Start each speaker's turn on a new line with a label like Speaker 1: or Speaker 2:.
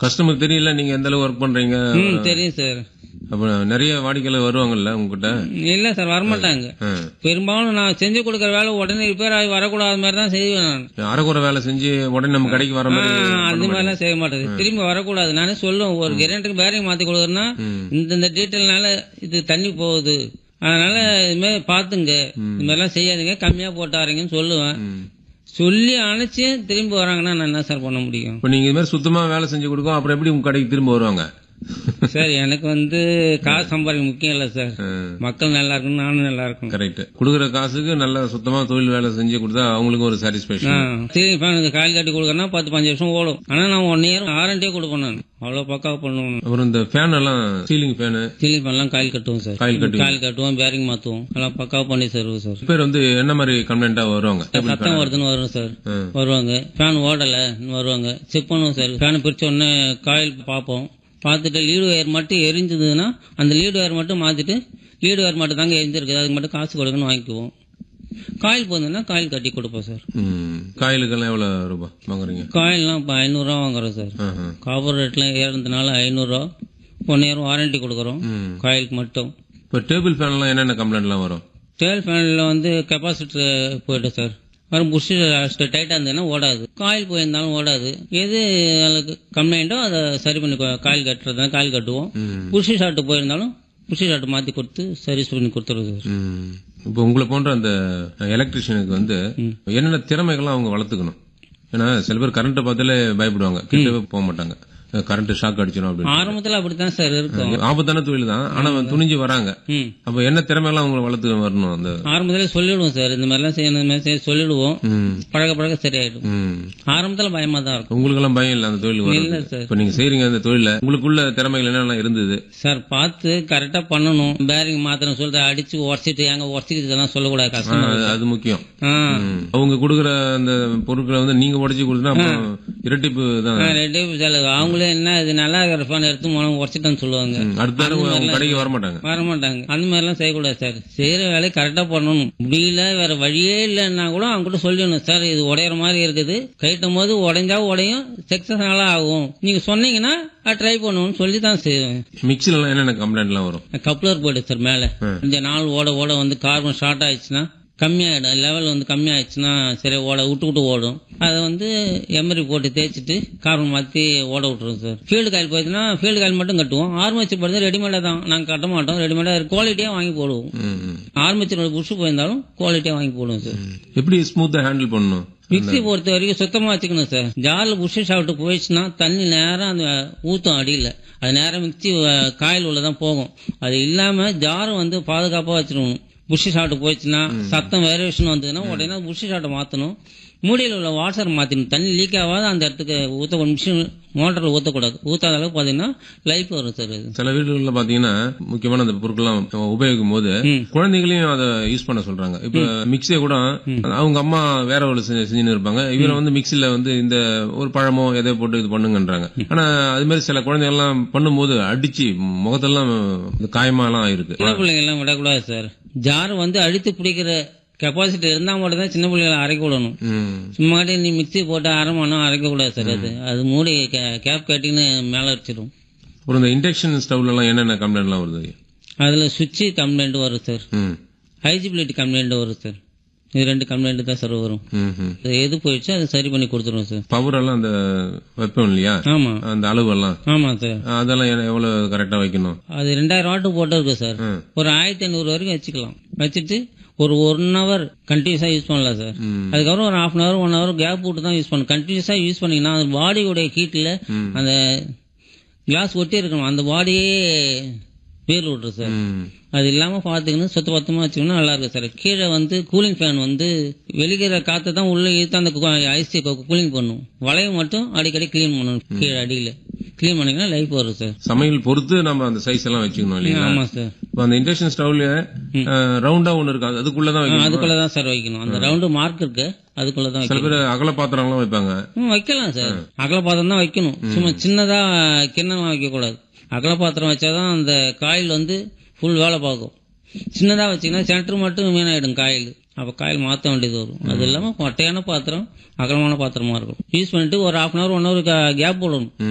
Speaker 1: Customer தெரியல நீங்க எந்த அளவு ஒர்க் பண்றீங்க
Speaker 2: ம் தெரியும் சார்
Speaker 1: அப்ப நிறைய வாடிக்கையாளர் வருவாங்கல்ல உங்ககிட்ட
Speaker 2: இல்ல சார் வரமாட்டாங்க
Speaker 1: ஆ.
Speaker 2: பெரும்பாலும் நான் செஞ்சு கொடுக்குற வேலை உடனே ரிப்பேர் ஆகி வரக்கூடாத மாதிரி தான் செய்வேன் நான்
Speaker 1: அரைக்குறை வேலை செஞ்சு உடனே நம்ம கடைக்கு வர மாதிரி
Speaker 2: ஆ, அந்த மாதிரிலாம் செய்ய மாட்டேது திரும்பி வரக்கூடாது நானே சொல்லுவேன் ஒரு கிரைண்டருக்கு பேரிங் மாத்தி கொடுக்குறேன்னா இந்த இந்த டீட்டெயில்னால இது தண்ணி போகுது அதனால இது மாதிரி பாத்துங்க இது மாதிரிலாம் செய்யாதீங்க கம்மியா போட்டாருங்கன்னு சொல்லுவேன்
Speaker 1: ம்.
Speaker 2: சொல்லி அணைச்சு திரும்பி வராங்கன்னா நான் என்ன சார் பண்ண முடியும்
Speaker 1: இப்ப நீங்க இது மாதிரி சுத்தமா வேலை செஞ்சு கொடுக்கும் அப்புறம் எப்படி உங்க கடைக்கு திரும்ப வருவாங்க
Speaker 2: சார் எனக்கு வந்து காசு சம்பாதிக்க முக்கியம் இல்லை சார் மக்கள் நல்லா இருக்கணும் நானும் நல்லா இருக்கணும்
Speaker 1: கரெக்ட் கொடுக்குற காசுக்கு நல்லா சுத்தமா தொழில் வேலை செஞ்சு கொடுத்தா அவங்களுக்கும் ஒரு சாட்டிஸ்பேக்ஷன்
Speaker 2: சீலிங் ஃபேனுக்கு கால் கட்டி கொடுக்கறனா பத்து பஞ்சு வருஷம் ஓடும் ஆனா நான் ஒன் இயர் வாரண்டியே கொடுப்பேன் நான் அவ்வளவு பக்காவா பண்ணுவேன்
Speaker 1: அப்புறம் இந்த ஃபேன் எல்லாம் சீலிங் ஃபேனு
Speaker 2: சீலிங் ஃபேன்லாம் காயில் கட்டுவோம் சார்
Speaker 1: காயில் கட்டுவீங்க.
Speaker 2: காயில் கட்டுவோம் பேரிங் மாத்துவோம் எல்லாம் பக்காவா பண்ணி தருவோம் சார்
Speaker 1: பேர் வந்து என்ன மாதிரி கம்ப்ளைண்டா வருவாங்க
Speaker 2: சத்தம் வருதுன்னு வரும் சார்
Speaker 1: ஆ.
Speaker 2: வருவாங்க ஃபேன் ஓடல வருவாங்க செக் பண்ணுவோம் சார் ஃபேன் பிரிச்ச உடனே காயில் பார்ப்போம் பார்த்துட்டு லீடு ஒயர் மட்டும் எரிஞ்சதுன்னா அந்த லீடு ஒயர் மட்டும் மாத்திட்டு லீடு ஒயர் மட்டும் தாங்க எரிஞ்சிருக்குது அதுக்கு மட்டும் காசு கொடுக்கணும்னு வாங்கிக்குவோம் காயில் போகுதுன்னா காயில் கட்டி கொடுப்போம் சார்
Speaker 1: ம். காயிலுக்கெல்லாம் எவ்வளவு ரூபாய் வாங்குறீங்க
Speaker 2: காயில்லாம் இப்போ ஐநூறுரூவா வாங்குறோம் சார்
Speaker 1: ஆஹா.
Speaker 2: காப்பர் ரேட்ல ஏறினதுனால ஐநூறுரூவா ஒன் இயர் வாரண்டி கொடுக்குறோம்
Speaker 1: ம்.
Speaker 2: காயிலுக்கு மட்டும்
Speaker 1: இப்ப டேபிள் ஃபேன் எல்லாம் என்னென்ன கம்ப்ளைண்ட்லாம் வரும்
Speaker 2: டேல் ஃபேனில் வந்து கெப்பாசிட்டர் போயிடும் சார் வரும் புஷ் டைட்டாக இருந்ததுன்னா ஓடாது காயில் போயிருந்தாலும் ஓடாது எது அதுக்கு கம்ப்ளைண்ட்டோ அதை சரி பண்ணி கொ- காயில் கட்டுறதுனா காயில் கட்டுவோம்
Speaker 1: ம்.
Speaker 2: புஷி ஷாட்டு போயிருந்தாலும் புஷி ஷாட்டு மாற்றி கொடுத்து சர்வீஸ் பண்ணி கொடுத்துருவோம் சார்
Speaker 1: ம். இப்போ உங்களை போன்ற அந்த எலக்ட்ரிஷியனுக்கு வந்து என்னென்ன திறமைகள்லாம் அவங்க வளர்த்துக்கணும் ஏன்னா சில பேர் கரண்ட்டை பார்த்தாலே பயப்படுவாங்க கிட்டவே போக மாட்டாங்க கரண்ட் ஷாக் அடிச்சிடும் அப்படின்னு
Speaker 2: ஆரம்பத்தில் அப்படித்தான் சார் இருக்கும்
Speaker 1: ஆபத்தான தொழில் தான் ஆனா அவன் துணிஞ்சு வராங்க
Speaker 2: ம்
Speaker 1: அப்ப என்ன திறமையெல்லாம் அவங்க வளர்த்து வரணும் அந்த
Speaker 2: ஆரம்பத்திலே சொல்லிடுவோம் சார் இந்த மாதிரிலாம் செய்யணும் இந்த மாதிரி செய்ய சொல்லிடுவோம்
Speaker 1: ம்.
Speaker 2: பழக பழக சரியாயிடும்
Speaker 1: ம்.
Speaker 2: ஆரம்பத்தில் பயமா தான் இருக்கும்
Speaker 1: உங்களுக்கெல்லாம் பயம் இல்லை அந்த தொழில்
Speaker 2: இல்ல
Speaker 1: வர்றது
Speaker 2: சார்.
Speaker 1: இப்ப நீங்க செய்றீங்க அந்த தொழில உங்களுக்குள்ள திறமைகள் என்னெல்லாம் இருந்தது
Speaker 2: சார் பார்த்து கரெக்டா பண்ணணும் பேரிங் மாத்திரம் சொல்லிட்டு அடிச்சு உடச்சிட்டு எங்க உடச்சிக்கிட்டு சொல்லக்கூடாது
Speaker 1: ஆ,
Speaker 2: கஷ்டம்
Speaker 1: அது- அது முக்கியம்
Speaker 2: ஆ.
Speaker 1: ம். அவங்க கொடுக்குற அந்த பொருட்களை வந்து நீங்க உடைச்சு கொடுத்தா அப்புறம் இரட்டிப்பு தான்
Speaker 2: ஆ, ரெண்டே செலவு அவங்களே என்ன இது நல்லா இருக்கிற ஃபோன் எடுத்து மூலம் உடச்சிட்டேன்னு சொல்லுவாங்க
Speaker 1: ம். அடுத்த தடவை அவங்க கடைக்கு வர மாட்டாங்க
Speaker 2: வர மாட்டாங்க அந்த மாதிரிலாம் செய்யக்கூடாது சார் செய்யற வேலையை கரெக்டா பண்ணணும் முடியல வேற வழியே இல்லைன்னா கூட அவங்க கூட சொல்லணும் சார் இது உடையிற மாதிரி இருக்குது கைட்டும் போது உடைஞ்சா உடையும் சக்சஸ் நல்லா ஆகும் நீங்க சொன்னீங்கன்னா ட்ரை பண்ணுவோம்னு சொல்லி தான் செய்வேன்
Speaker 1: மிக்சில எல்லாம் என்னென்ன கம்ப்ளைண்ட்லாம் வரும்
Speaker 2: கப்ளர் போயிடுது சார் மேலே இந்த நாள் ஓட ஓட வந்து கார்பன் ஷார்ட் ஆயிடுச்சுன்னா கம்மியாயிடும் லெவல் வந்து கம்மியாயிடுச்சுன்னா சரி ஓட விட்டு விட்டு ஓடும் அதை வந்து எமரி போட்டு தேய்ச்சிட்டு கார்பன் மாற்றி ஓட விட்டுருவோம் சார் ஃபீல்டு காயில் போயிடுச்சுன்னா ஃபீல்டு காயில் மட்டும் கட்டுவோம் ஆர்மேச்சர் போடுறது ரெடிமேடாக தான் நாங்கள் கட்ட மாட்டோம் ரெடிமேடாக குவாலிட்டியாக வாங்கி போடுவோம்
Speaker 1: ம், ம்.
Speaker 2: ஆர்மேச்சர் புஷ் போயிருந்தாலும் குவாலிட்டியாக வாங்கி போடுவோம் சார்
Speaker 1: எப்படி ஸ்மூத்தா ஹேண்டில் பண்ணணும்
Speaker 2: மிக்ஸி பொறுத்த வரைக்கும் சுத்தமா வச்சுக்கணும் சார் ஜாரில் புஷ் சாப்பிட்டு போயிடுச்சுன்னா தண்ணி நேரம் அந்த ஊத்தும் அடியில் அது நேரம் மிக்ஸி அஹ், காயில் உள்ள தான் போகும் அது இல்லாம ஜாரை வந்து பாதுகாப்பா வச்சிருக்கணும் புஷ் ஷாட்டு போயிடுச்சுன்னா சத்தம் வேரியேஷன் வந்ததுன்னா உடனே புஷ் ஷாட்டை மாத்தணும் மூடியில் உள்ள வாட்டர் மாத்தணும் தண்ணி லீக் ஆகாத அந்த இடத்துக்கு ஊத்த மிஷின் மோட்டரில் ஊற்றக்கூடாது ஊத்தாத அளவுக்கு பார்த்தீங்கன்னா லைஃப் வரும் சார் இது
Speaker 1: சில வீடுகள்ல பாத்தீங்கன்னா முக்கியமான அந்த பொருட்கள்லாம் உபயோகிக்கும் போது குழந்தைகளையும் அதை யூஸ் பண்ண சொல்றாங்க இப்ப மிக்சியை கூட அவங்க அம்மா வேற ஒரு செஞ்சு- செஞ்சுன்னு இருப்பாங்க இவரை வந்து மிக்சில வந்து இந்த ஒரு பழமோ எதை போட்டு இது பண்ணுங்கன்றாங்க ஆனா அது மாதிரி சில குழந்தைகள் எல்லாம் பண்ணும்போது அடிச்சு முகத்தெல்லாம் இந்த காயமாலாம் ஆயிருக்கு
Speaker 2: சின்ன பிள்ளைங்க எல்லாம் விடக்கூடாது சார் ஜார் வந்து அழுத்தி பிடிக்கிற கெப்பாசிட்டி இருந்தால் மட்டும் தான் சின்ன பிள்ளைகளை அரைக்க விடணும்
Speaker 1: ம்.
Speaker 2: சும்மாட்டி நீ மிக்ஸி போட்டு அரைமானம் அரைக்க கூடாது சார் அது அது மூடி கே- கேப் கட்டின்னு மேலே வச்சிடும்
Speaker 1: அப்புறம் இந்த இண்டக்ஷன் ஸ்டவ்ல எல்லாம் என்னென்ன கம்ப்ளைண்ட்லாம் வருது
Speaker 2: அதில் சுவிட்சு கம்ப்ளைண்ட் வரும் சார்
Speaker 1: ம்
Speaker 2: ஹைஜிபிலிட்டி கம்ப்ளைண்ட் வரும் சார் இது ரெண்டு கம்ப்ளைண்ட் தான் சார் வரும்
Speaker 1: ம் ம்
Speaker 2: அது எது போயிடுச்சோ அதை சரி பண்ணி கொடுத்துருவோம் சார்
Speaker 1: பவர் எல்லாம் அந்த வெப்பம் இல்லையா
Speaker 2: ஆமாம்
Speaker 1: அந்த அளவு எல்லாம்
Speaker 2: ஆமாம் சார்
Speaker 1: அதெல்லாம் எ- எவ்வளவு கரெக்டா வைக்கணும்
Speaker 2: அது ரெண்டாயிரம் வாட்டு போட்டு இருக்கு சார்
Speaker 1: ம்.
Speaker 2: ஒரு ஆயிரத்தி ஐநூறு வரைக்கும் வச்சுக்கலாம் வச்சுட்டு ஒரு ஒன் ஹவர் கண்டினியூஸாக யூஸ் பண்ணலாம் சார்
Speaker 1: ம்.
Speaker 2: அதுக்கப்புறம் ஒரு half an hour one hour gap விட்டு தான் யூஸ் பண்ணணும் கண்டினியூஸாக யூஸ் பண்ணீங்கன்னா அந்த பாடியோடைய ஹீட்டில் அந்த கிளாஸ் ஒட்டி இருக்கணும் அந்த பாடியே பேர் விட்ரு சார்
Speaker 1: ம்.
Speaker 2: அது இல்லாமல் பார்த்துக்கணும் சுத்த பத்தமாக வச்சுக்கணும் நல்லா இருக்கு சார் கீழே வந்து கூலிங் ஃபேன் வந்து வெளிக்கிற காற்றை தான் உள்ளே இழுத்து அந்த ஐசி கூலிங் பண்ணும் வளைய மட்டும் அடிக்கடி க்ளீன் பண்ணணும் கீழே அடியில் க்ளீன் பண்ணிங்கன்னா லைஃப் வரும் சார்
Speaker 1: சமையல் பொறுத்து நம்ம அந்த சைஸ் எல்லாம் வச்சுக்கணும் இல்லைங்களா
Speaker 2: ஆமாம் சார்
Speaker 1: இப்ப அந்த இண்டக்ஷன் ஸ்டவ்ல ரவுண்டா ஒண்ணு இருக்கு அது- அதுக்குள்ளதான் வைக்கணும்
Speaker 2: அதுக்குள்ள தான் சார் வைக்கணும் அந்த ரவுண்டு மார்க் இருக்கு அதுக்குள்ள தான்
Speaker 1: சில
Speaker 2: வைக்கணும்
Speaker 1: பேர் அகல பாத்திரம்லாம் வைப்பாங்க
Speaker 2: ம், வைக்கலாம் சார் அகல பாத்திரம் தான் வைக்கணும் சும்மா சின்னதா கிண்ணமா வைக்க கூடாது அகல பாத்திரம் வச்சாதான் அந்த காயில் வந்து ஃபுல் வேலை பார்க்கும் சின்னதா வச்சீங்கன்னா சென்டர் மட்டும் வீணாயிடும் காயில் அப்ப காயில் மாத்த வேண்டியது வரும் அது இல்லாம மட்டையான பாத்திரம் அகலமான பாத்திரமா இருக்கும் யூஸ் பண்ணிட்டு ஒரு half an hour one hour gap போடணும்